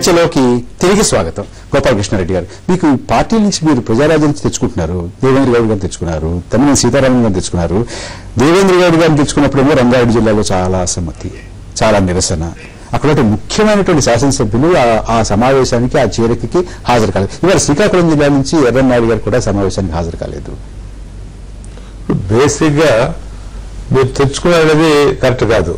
చర్చలోకి తిరిగి స్వాగతం గోపాలకృష్ణారెడ్డి గారు మీకు ఈ పార్టీ నుంచి మీరు ప్రజారాజ్యం నుంచి తెచ్చుకుంటున్నారు దేవేంద్ర గౌడ్ గారు తెచ్చుకున్నారు తమ్మినేని సీతారామన్ గారు తెచ్చుకున్నారు దేవేంద్ర గౌడ్ గారిని తెచ్చుకున్నప్పుడేమో రంగారెడ్డి జిల్లాలో చాలా అసమ్మతి చాలా నిరసన అక్కడ ఒక ముఖ్యమైనటువంటి శాసనసభ్యులు ఆ- ఆ సమావేశానికి ఆ చేరికకి హాజరు కాలేదు ఇవాళ శ్రీకాకుళం జిల్లా నుంచి ఎర్రన్నాయుడు గారు కూడా సమావేశానికి హాజరు కాలేదు బేసిక్ గా మీరు తెచ్చుకునేది కరెక్ట్ కాదు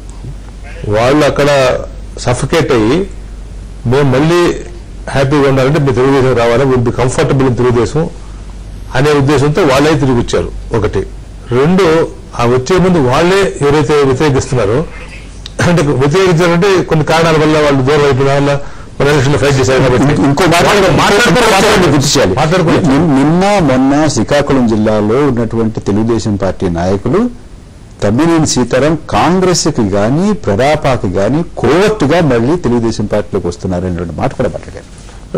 వాళ్ళు అక్కడ సఫకేట్ అయ్యి మేము మళ్ళీ హ్యాపీగా ఉండాలంటే మీ తెలుగుదేశం రావాలి will be comfortable in Telugu Desam అనే ఉద్దేశంతో వాళ్ళే తిరిగి వచ్చారు ఒకటి రెండు ఆ వచ్చే ముందు వాళ్ళే ఎవరైతే వ్యతిరేకిస్తున్నారో అంటే వ్యతిరేకించారంటే కొన్ని కారణాల వల్ల వాళ్ళు దూరం అయిపోయిన వల్ల మన ఎలక్షన్ ఫైట్ చేశారు కాబట్టి ఇంకో మాట వాళ్ళు మాట్లాడుకోవడం మాట్లాడుకోవడం గుర్తు చేయాలి మాట్లాడుకోవచ్చు నిన్- నిన్న మొన్న శ్రీకాకుళం జిల్లాలో ఉన్నటువంటి తెలుగుదేశం పార్టీ నాయకులు తమ్మినేని సీతారాం కాంగ్రెస్ కి గాని ప్రదాపాకి గాని కోర్టుగా మళ్ళీ తెలుగుదేశం పార్టీలోకి వస్తున్నారు అనేటువంటి మాట కూడా మాట్లాడారు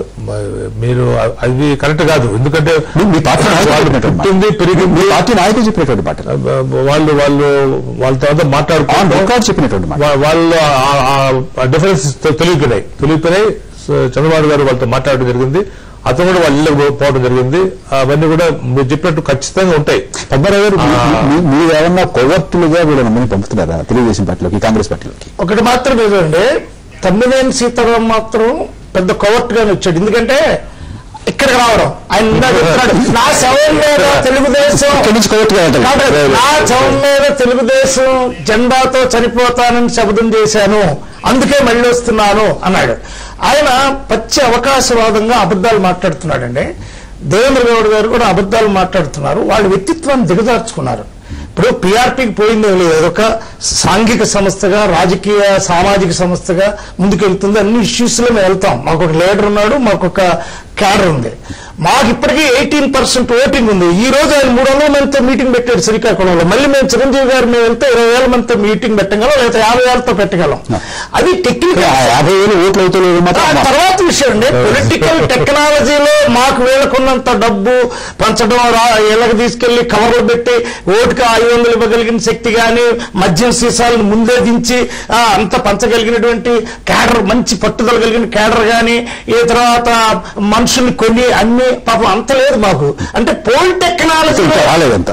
మీరు అది కరెక్ట్ కాదు ఎందుకంటే మీ- మీ పార్టీ నాయకులు వాళ్ళు చెప్పినటువంటి మాట. పుట్టింది మీ పెరిగింది పార్టీ నాయకులు చెప్పినటువంటి మాటలు వాళ్ళు వాళ్ళు వాళ్ళ తర్వాత ఆన్ మాట్లాడుకుంటూ రికార్డ్ చెప్పినటువంటి మాట వా- వాళ్ళు డిఫరెన్స్ తెలియపోయినాయి తెలియపోయినాయి సో చంద్రబాబు గారు వాళ్ళతో మాట్లాడడం జరిగింది అతను కూడా వాళ్ళ ఇళ్ళకి పో- పోవడం జరిగింది అవన్నీ కూడా మీరు చెప్పినట్టు ఖచ్చితంగా ఉంటాయి పద్మరావు గారు మీ- ఆ. మీ- మీరు ఏమన్నా కొవ్వొత్తులుగా వీళ్ళ నమ్మని పంపుతున్నారా తెలుగుదేశం పార్టీలోకి కాంగ్రెస్ పార్టీలోకి ఒకటి మాత్రం ఏదండి తమ్మినేని సీతారాం మాత్రం పెద్ద కవర్ట్ గానే వచ్చాడు ఎందుకంటే ఇక్కడికి రావడం ఆయన ఇందాక చెప్తున్నాడు, నా శవం మీద తెలుగుదేశం ఇక్కడి నుంచి కొవ్వొత్తుగా కాదు, వెళ్తారు నా శవం మీద తెలుగుదేశం జెండాతో చనిపోతానని శపథం చేశాను అందుకే మళ్ళీ వస్తున్నాను అన్నాడు ఆయన పచ్చి అవకాశవాదంగా అబద్ధాలు మాట్లాడుతున్నాడండి దేవేంద్ర గౌడ్ గారు కూడా అబద్ధాలు మాట్లాడుతున్నారు వాళ్ళ వ్యక్తిత్వాన్ని దిగజార్చుకున్నారు ఇప్పుడు పిఆర్పీకి పోయింది లేదు అదొక సాంఘిక సంస్థగా రాజకీయ సామాజిక సంస్థగా ముందుకెళ్తుంది అన్ని ఇష్యూస్ లో మేము వెళ్తాం మాకు ఒక లీడర్ ఉన్నాడు మాకు ఒక క్యాడర్ ఉంది మాకు ఇప్పటికీ ఎయిటీన్ పర్సెంట్ ఓటింగ్ ఉంది ఈ రోజు ఆయన మూడు వందల మందితో మీటింగ్ పెట్టాడు శ్రీకాకుళంలో మళ్ళీ మేము చిరంజీవి గారు మేము వెళ్తే ఇరవై వేల మందితో మీటింగ్ పెట్టగలం లేదా యాభై వేలతో పెట్టగలం అది ఆ టెక్నికల్ యాభై వేలు ఓట్లు అవుతలేదు ఆ మాత్రం తర్వాత విషయం అండి పొలిటికల్ టెక్నాలజీలో మాకు వీళ్ళకున్నంత డబ్బు పంచడం రా- ఇళ్ళకి తీసుకెళ్లి కవర్లు పెట్టి ఓటుకి ఐదు వందలు ఇవ్వగలిగిన శక్తి గాని మద్యం సీసాలను ముందే దించి ఆ, అంత పంచగలిగినటువంటి క్యాడర్ మంచి పట్టుదల కలిగిన క్యాడర్ గాని ఈ తర్వాత మనుషుల్ని కొన్ని అన్ని పాపం అంత లేదు మాకు అంటే పోల్ టెక్నాలజీ ఇంకా రాలేదంత.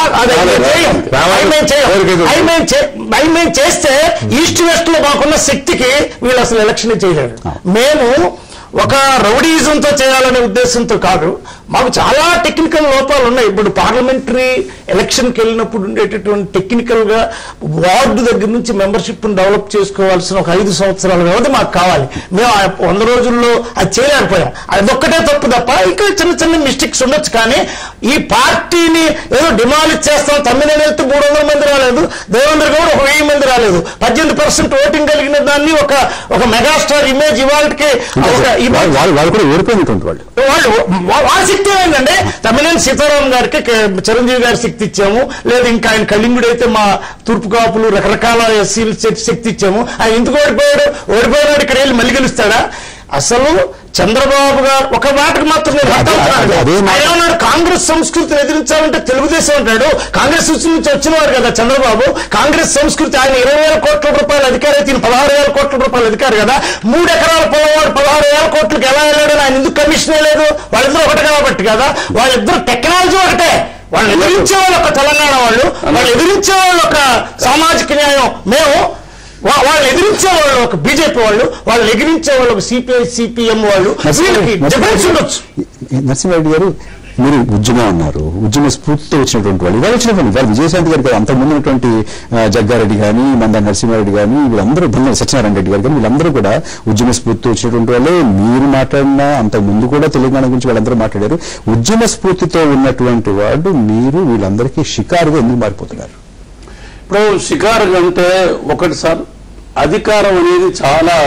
మేము చేస్తే ఈస్ట్ వెస్ట్ లో మాకున్న శక్తికి వీళ్ళు అసలు ఎలక్షన్ చేయలేరు మేము ఒక రౌడీజంతో చేయాలనే ఉద్దేశంతో కాదు మాకు చాలా టెక్నికల్ లోపాలు ఉన్నాయి ఇప్పుడు పార్లమెంటరీ ఎలక్షన్కి వెళ్ళినప్పుడు ఉండేటటువంటి టెక్నికల్ గా వార్డు దగ్గర నుంచి మెంబర్షిప్ డెవలప్ చేసుకోవాల్సిన ఒక ఐదు సంవత్సరాల వ్యవధి మాకు కావాలి మేము ఆ వంద రోజుల్లో అది చేయలేకపోయాం అదొక్కటే తప్పు తప్ప ఇంకా చిన్న చిన్న మిస్టేక్స్ ఉండొచ్చు కానీ ఈ పార్టీని ఏదో డిమాలిష్ చేస్తాం తమ్మినేని వెళ్తే మూడు వందల మంది రాలేదు దేవేంద్ర గౌడ్ ఒక వెయ్యి మంది రాలేదు పద్దెనిమిది పర్సెంట్ ఓటింగ్ కలిగిన దాన్ని ఒక ఒక మెగాస్టార్ ఇమేజ్ ఇవాళకి ఒక వాళ్ళు వాళ్ళు- వాళ్ళు కూడా ఓడిపోయినటువంటి వాళ్ళు వాళ్ళు వా- వాళ్ళ శక్తి ఏంటంటే తమిళనాడు సీతారాం గారికి కే- చిరంజీవి గారి శక్తి ఇచ్చాము లేదా ఇంకా ఆయన కళింగుడు అయితే మా తూర్పు కాపులు రకరకాల ఎస్సీలు శక్తి ఇచ్చాము ఆయన ఎందుకు ఓడిపోయాడు ఓడిపోయినాడు ఇక్కడ వెళ్ళి మళ్ళీ గెలుస్తాడా అసలు చంద్రబాబు గారు ఒక మాటకు మాత్రం నేను అదే- అర్థం అదే- అదే మాట. ఆయన ఏమన్నాడు కాంగ్రెస్ సంస్కృతిని ఎదిరించాలంటే తెలుగుదేశం అంటాడు కాంగ్రెస్ నుంచి వచ్చినవాడు కదా చంద్రబాబు కాంగ్రెస్ సంస్కృతి ఆయన ఇరవై వేల కోట్ల రూపాయల అధికారి అయితే ఈయన పదహారు వేల కోట్ల రూపాయల అధికారి కదా మూడు ఎకరాల పొలం పదహారు వేల కోట్లకి ఎలా వెళ్ళాడని ఆయన ఎందుకు కమిషన్ లేదు వాళ్ళిద్దరు ఒకటి కాబట్టి కదా వాళ్ళిద్దరు టెక్నాలజీ ఒకటే వాళ్ళు ఎదిరించే వాళ్ళు ఒక తెలంగాణ వాళ్ళు వాళ్ళు ఎదిరించే వాళ్ళు ఒక సామాజిక న్యాయం మేము వా- వాళ్ళు ఎదిరించే వాళ్ళు ఒక బీజేపీ వాళ్ళు వాళ్ళు ఎదిరించే వాళ్ళు ఒక సిపిఐ సిపిఎం వాళ్ళు వీళ్ళకి డిఫరెన్స్ ఉండొచ్చు నరసింహారెడ్డి గారు మీరు ఉద్యమం అన్నారు ఉద్యమ స్ఫూర్తితో వచ్చినటువంటి వాళ్ళు ఇవాళ వచ్చినటువంటి వాళ్ళు విజయశాంతి గారు కాదు అంతకుముందు ఉన్నటువంటి ఆ, జగ్గారెడ్డి కానీ మంద నరసింహారెడ్డి కానీ వీళ్ళందరూ భిన్న సత్యనారాయణ రెడ్డి గారు కానీ వీళ్ళందరూ కూడా ఉద్యమ స్ఫూర్తితో వచ్చినటువంటి వాళ్ళే మీరు మాట్లాడినా అంతకు ముందు కూడా తెలంగాణ గురించి వాళ్ళందరూ మాట్లాడారు ఉద్యమ స్ఫూర్తితో ఉన్నటువంటి వాళ్ళు మీరు వీళ్ళందరికీ షికారుగా ఎందుకు మారిపోతున్నారు ఇప్పుడు షికారు కంటే ఒకటి సార్ అధికారం అనేది చాలా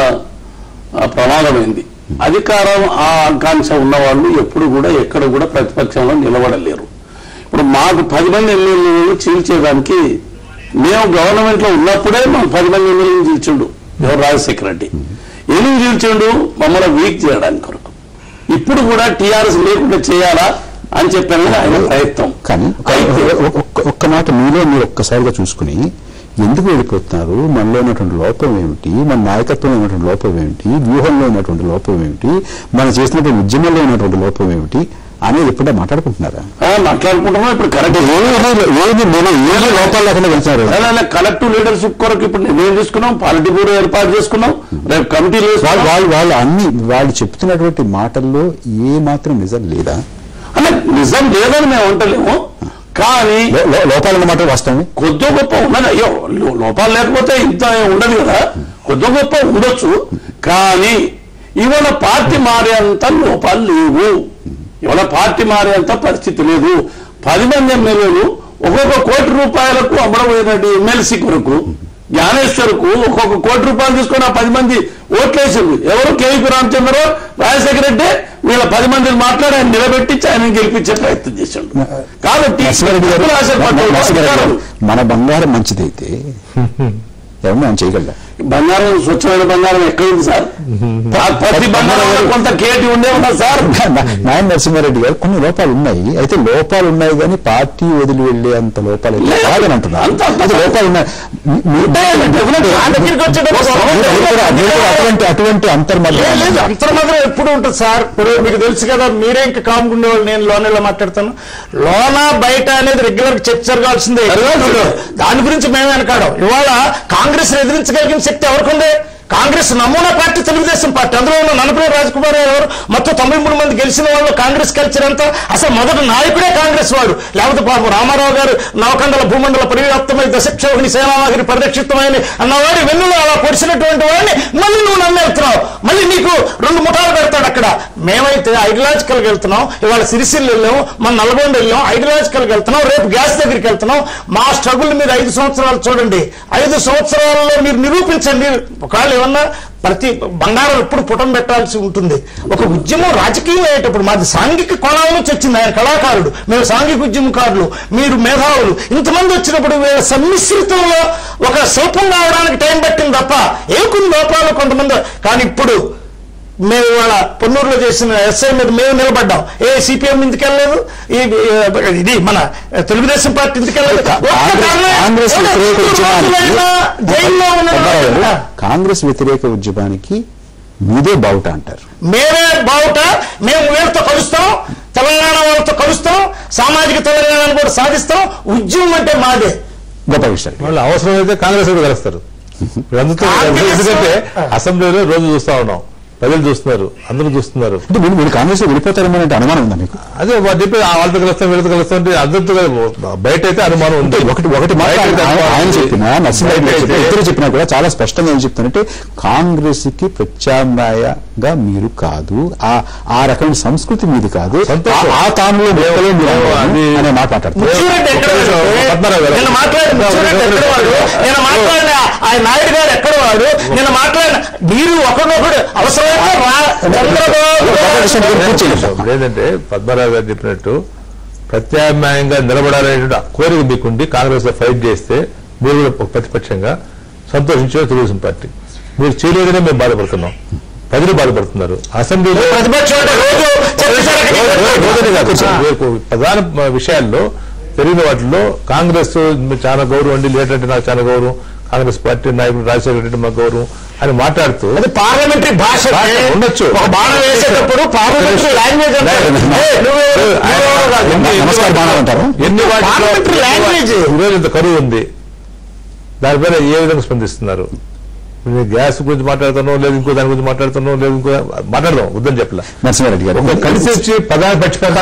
ఆ, ప్రమాదమైంది అధికారం ఆ ఆకాంక్ష ఉన్నవాళ్ళు ఎప్పుడు కూడా ఎక్కడ కూడా ప్రతిపక్షంలో నిలబడలేరు ఇప్పుడు మాకు పది మంది ఎమ్మెల్యేలు చీల్చేదానికి మేము గవర్నమెంట్ లో ఉన్నప్పుడే మాకు పది మంది ఎమ్మెల్యేలు చీల్చుండు ఎవరు రాజశేఖర రెడ్డి ఎందుకు చీల్చుండు మమ్మల్ని వీక్ చేయడానికి కొరకు ఇప్పుడు కూడా టీఆర్ఎస్ లేకుండా చేయాలా అని చెప్పాను ఆయన ప్రయత్నం కానీ ఒక- అయితే ఒక్క- ఒక్క మాట మీలో మీరు ఒక్కసారిగా చూసుకుని ఎందుకు వెళ్ళిపోతున్నారు మనలో ఉన్నటువంటి లోపం ఏమిటి మన నాయకత్వంలో ఉన్నటువంటి లోపం ఏమిటి వ్యూహంలో ఉన్నటువంటి లోపం ఏమిటి మనం చేసినటువంటి ఉద్యమంలో ఉన్నటువంటి లోపం ఏమిటి అనేది ఎప్పుడే మాట్లాడుకుంటున్నారా ఆ, మాట్లాడుకుంటున్నాం ఇప్పుడు కరెక్ట్ ఏది ఏది మనం ఏది లోపాలు లేకుండా వెళ్తున్నారు కలెక్టివ్ లీడర్షిప్ కొరకు ఇప్పుడు నిర్ణయం తీసుకున్నాం పాలిటీ బ్యూరో ఏర్పాటు చేసుకున్నాం రేపు కమిటీలు వాళ్ళు వేసుకున్నాం. వాళ్ళు వాళ్ళు అన్ని వాళ్ళు చెప్తున్నటువంటి మాటల్లో ఏ మాత్రం నిజం లేదా అంటే నిజం లేదని మేము అంటలేము కానీ లో- లో- లోపాలన్న మాట వాస్తవమే కొద్ది గొప్ప ఉన్నది అయ్యో లో- లోపాలు లేకపోతే ఇంత ఉండదు కదా కొద్ది గొప్ప ఉండొచ్చు కానీ ఇవాళ పార్టీ మారేంత లోపాలు లేవు ఇవాళ పార్టీ మారేంత పరిస్థితి లేదు పది మంది ఎమ్మెల్యేలు ఒక్కొక్క కోటి రూపాయలకు అమరపోయినట్టు ఎమ్మెల్సీ కొరకు జ్ఞానేశ్వర్కు ఒక్కొక్క కోటి రూపాయలు తీసుకొని ఆ పది మంది ఓట్లేసింది ఎవరు కేవీపీ రామచంద్రరావు రాజశేఖర రెడ్డి వీళ్ళ పది మందిని మాట్లాడి ఆయన నిలబెట్టి ఆయన గెలిపించే ప్రయత్నం చేశాడు కాబట్టి నరసింహారెడ్డి గారు ఆశపడ్డ నరసింహారెడ్డి గారు, అధికారులు మన బంగారం మంచిదైతే ఎవరు మనం చేయగలరా బంగారం స్వచ్ఛమైన బంగారం ఎక్కడుంది సార్ ప్ర- ప్రతి బంగారం కొంత కేటి ఉండే ఉన్నా సార్ నాయన నరసింహారెడ్డి గారు కొన్ని లోపాలు ఉన్నాయి అయితే లోపాలు ఉన్నాయి కానీ పార్టీ వదిలి వెళ్లే అంత లోపాలు అయితే లేదు. కాదని అంటున్నారు అంత- అంత- అది లోపాలు ఉన్నాయి మీ- మీ- డెఫినెట్ గా దగ్గరికి వచ్చేటప్పుడు మీరు కూడా- మీరు కూడా అటువంటి అటువంటి లేదు, అంతర్మతం లేదు అంతర్మాత్రం ఎప్పుడు ఉంటుంది సార్ ఇప్పుడు మీకు తెలుసు కదా మీరే ఇంకా కామ్గా ఉండేవాళ్ళు నేను లోనలో మాట్లాడతాను లోన బయట అనేది రెగ్యులర్ చర్చ జరగాల్సిందే దాని గురించి మేము వెనకాడం ఇవాళ కాంగ్రెస్ ఎదిరించగలిగిన శక్తి ఎవరికి ఉంది కాంగ్రెస్ నమూనా పార్టీ తెలుగుదేశం పార్టీ అందులో ఉన్న నలభై రాజకుమార్ ఎవరు మొత్తం తొంభై మూడు మంది గెలిచిన వాళ్ళు కాంగ్రెస్ కల్చర్ అంతా అసలు మొదటి నాయకుడే కాంగ్రెస్ వాడు లేకపోతే పాపం రామారావు గారు నవకండల భూమండల పరివ్యాప్తమై దశక్షోహిని సేనావాగిని పరిరక్షితమైన అన్నవాడి వెన్నులో అలా పొడిచినటువంటి వాడిని మళ్ళీ నువ్వు నమ్మేస్తున్నావు మళ్ళీ నీకు రెండు ముఠాలు పెడతాడు అక్కడ మేమైతే ఐడియాలజికల్ గా వెళ్తున్నాం ఇవాళ సిరిసిల్లు వెళ్ళాం మన నల్గొండ వెళ్ళాం ఐడియాలజికల్ గా వెళ్తున్నాం రేపు గ్యాస్ దగ్గరికి వెళ్తున్నాం మా స్ట్రగుల్ మీరు ఐదు సంవత్సరాలు చూడండి ఐదు సంవత్సరాలలో మీరు నిరూపించండి ఒకవేళ ఏమన్నా ప్రతి బంగారం ఎప్పుడు పుటం పెట్టాల్సి ఉంటుంది ఒక ఉద్యమం రాజకీయం అయ్యేటప్పుడు మాది సాంఘిక కోణాల నుంచి వచ్చింది ఆయన కళాకారుడు మేము సాంఘిక ఉద్యమకారులు మీరు మేధావులు ఇంతమంది వచ్చినప్పుడు వీళ్ళ సమ్మిశ్రితంలో ఒక శిల్పం కావడానికి టైం పట్టింది తప్ప ఏ కొన్ని లోపాలు కొంతమంది కానీ ఇప్పుడు మేము ఇవాళ పొన్నూరులో చేసిన ఎస్ఐ మీద మేము నిలబడ్డాం ఏ సిపిఎం ఇందుకు వెళ్ళలేదు ఈ ఈ- ఇది మన తెలుగుదేశం పార్టీ ఇందుకు వెళ్ళలేదు ఒక్క కాంగ్రెస్ కారణం- కాంగ్రెస్ వ్యతిరేక మూడు రోజులైనా జైల్లో ఉన్న ఉద్యమానికి కాంగ్రెస్ వ్యతిరేక ఉద్యమానికి మీదే బావుట అంటారు మేమే బావుట మేము వీళ్ళతో కలుస్తాం తెలంగాణ వాళ్ళతో కలుస్తాం సామాజిక తెలంగాణను కూడా సాధిస్తాం ఉద్యమం అంటే మాదే గొప్ప విషయం వాళ్ళు అవసరమైతే కాంగ్రెస్ కూడా కలుస్తారు వీళ్ళందరితో కాంగ్రెస్- ఎందుకంటే అసెంబ్లీలో రోజు చూస్తా ఉన్నాం ప్రజలు చూస్తున్నారు అందరూ చూస్తున్నారు అంటే మీరు మీరు కాంగ్రెస్ లో వెళ్ళిపోతారేమో అంటే అనుమానం ఉందా మీకు అదే వాళ్ళు చెప్పి ఆ వాళ్ళతో కలుస్తాం వీళ్ళతో కలుస్తాం అంటే అందరితో కలు- బయట అయితే అనుమానం ఉంది ఒకటి ఒకటి మాట బయట అయితే ఆయన- అనుమానం ఆయన ఉంది. చెప్పిన నరసింహారెడ్డి గారు బయట చెప్పిన అయితే- ఇద్దరు చెప్పినా కూడా చాలా స్పష్టంగా ఏం చెప్తారంటే కాంగ్రెస్ కి ప్రత్యామ్నాయంగా మీరు కాదు ఆ ఆ రకమైన సంస్కృతి మీది కాదు సంతోషం. ఆ- ఆ తానులో మొక్కలే మీరు మేము అది- అనే మాట మాట్లాడతారు ముచ్చిరెడ్డి ఎక్కడ వాడు? పద్మనాభ గారు. నిన్న మాట్లాడిన ముచ్చిరెడ్డి ఎక్కడ వాడు నిన్న మాట్లాడిన ఆయన నాయుడు గారు ఎక్కడ వాడు నిన్న మాట్లాడిన మీరు ఒకరినొకడు అవసరమైతే రా చంద్రబాబు పూర్తి చేయండి. ఇప్పుడు ఏంటంటే పద్మరావు గారు చెప్పినట్టు ప్రత్యామ్నాయంగా నిలబడాలనేటువంటి ఆ కోరిక మీకుండి కాంగ్రెస్ లో ఫైట్ చేస్తే మీరు కూడా ఒక ప్రతిపక్షంగా సంతోషించే తెలుగుదేశం పార్టీ మీరు చేయలేదనే మేము బాధపడుతున్నాం ప్రజలు బాధపడుతున్నారు అసెంబ్లీలో ప్రతిపక్షం అంటే రోజు చర్చ జరగదు. రోజునే కాదు రేపు ప్రధాన విషయాల్లో జరిగిన వాటిలో కాంగ్రెస్ మీకు చాలా గౌరవం అండి లీడర్ అంటే నాకు చాలా గౌరవం కాంగ్రెస్ పార్టీ నాయకుడు రాజశేఖర రెడ్డి మాకు గౌరవం అని మాట్లాడుతూ అది పార్లమెంటరీ భాష భాష ఉండొచ్చు. ఒక బాణం వేసేటప్పుడు పార్లమెంటరీ లాంగ్వేజ్ అంటారు ఏ, నువ్వు- నువ్వు కాదు. ఎన్ని- ఎన్ని నమస్కారం వాటిలో- బాగా అంటారు. ఎన్ని వాటిలో Parliamentary language. ఈరోజు ఇంత కరువు ఉంది దానిపైన ఏ విధంగా స్పందిస్తున్నారు నేను గ్యాస్ గురించి మాట్లాడుతున్నావు లేదు ఇంకో దాని గురించి మాట్లాడుతున్నావు లేదు ఇంకో మాట్లాడదాం వద్దని చెప్పలే నరసింహారెడ్డి గారు ఒక కలిసి వచ్చి ప్రధాన పక్షపాత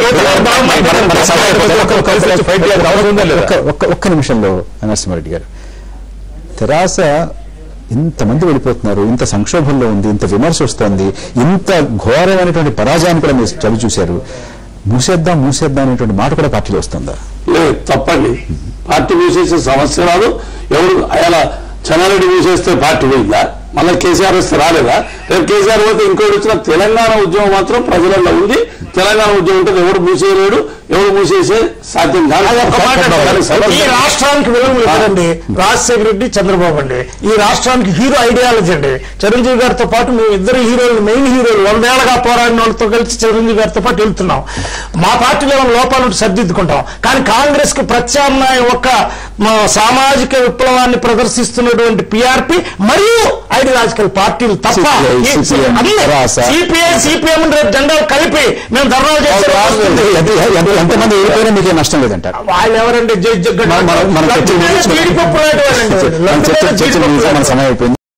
ఒక్క- ఒక్క- కలిసి వచ్చి ఫైట్ చేయాల్సిన అవసరం ఉందా లేదా ఒక్క- ఒక్క ఒక్క నిమిషంలో నరసింహారెడ్డి గారు తెరాస ఇంతమంది వెళ్ళిపోతున్నారు ఇంత సంక్షోభంలో ఉంది ఇంత విమర్శ వస్తోంది ఇంత ఘోరమైనటువంటి పరాజయాన్ని కూడా మీరు చవి చూశారు మూసేద్దాం మూసేద్దాం అనేటువంటి మాట కూడా పార్టీలో వస్తుందా లేదు తప్పండి పార్టీ మూసేసే సమస్య రాదు ఎవరు అలా చెన్నారెడ్డి మూసేస్తే పార్టీ పోయిందా మళ్ళీ కేసీఆర్ వస్తే రాలేదా రేపు కేసీఆర్ పోతే ఇంకోటి వచ్చిన తెలంగాణ ఉద్యమం మాత్రం ప్రజలలో ఉంది తెలంగాణ ఉద్యమం ఉంటుంది ఎవడు మూసేయలేడు ఎవరు మూసేసే సాధ్యం కాదు అది ఒక్క మాట దానికి అండి. సవరణ ఈ రాష్ట్రానికి విలువలు ఇవ్వరండి రాజశేఖర రెడ్డి చంద్రబాబు అండి ఈ రాష్ట్రానికి హీరో ఐడియాలజీ అండి చిరంజీవి గారితో పాటు మేము ఇద్దరు హీరోలు మెయిన్ హీరోలు వందేళ్లగా పోరాడిన వాళ్ళతో కలిసి చిరంజీవి గారితో పాటు వెళ్తున్నాం మా పార్టీలో ఏమైనా లోపాలు ఉంటే సర్దిద్దుకుంటాం కానీ కాంగ్రెస్ కు ప్రత్యామ్నాయం ఒక మా సామాజిక విప్లవాన్ని ప్రదర్శిస్తున్నటువంటి పిఆర్పి మరియు ఐడియాలజికల్ పార్టీలు తప్ప CPI, CPM, రాస. సిపిఐ సిపిఎం రేపు జెండాలు కలిపి మేము ధర్నాలు చేసే వస్తుంది. ఎంత- ఎంత- ఎంతమంది వెళ్ళిపోయినా మీకే నష్టం లేదంటారు వాళ్ళు ఎవరండి జడ్జి మన- మన- మన చర్చ జీడిపప్పు లాంటి వాళ్ళండి వాళ్ళు. మన చర్చ లడ్డు మీద చర్చ జీడిపప్పు మన లాంటి సమయం అయిపోయింది